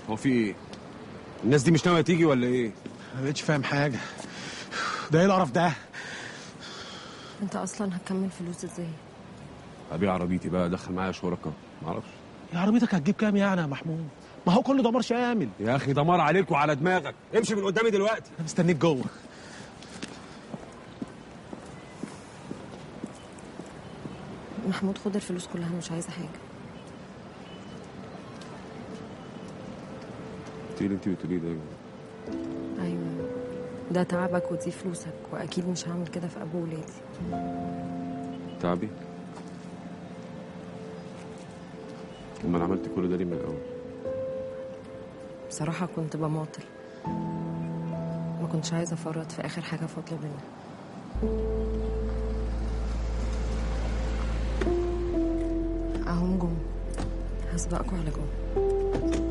هو في ايه الناس دي مش ناويه تيجي ولا ايه ما بقتش فاهم حاجه ده ايه القرف ده انت اصلا هتكمل فلوس ازاي ابيع عربيتي بقى ادخل معايا شركاء معرفش يا عربيتك هتجيب كام يعني يا محمود ما هو كله دمار شامل يا اخي دمار عليك وعلى دماغك امشي من قدامي دلوقتي انا مستنيك جوه محمود خد الفلوس كلها أنا مش عايزه حاجه انت اللي انت بتقوليه ده ايوه ده تعبك ودي فلوسك واكيد مش هعمل كده في ابو ولادي تعبي امال عملت كل ده ليه من الاول بصراحه كنت بماطل ما كنتش عايزه افرط في اخر حاجه فاضله بينا اهم جم هسبقكوا على جوه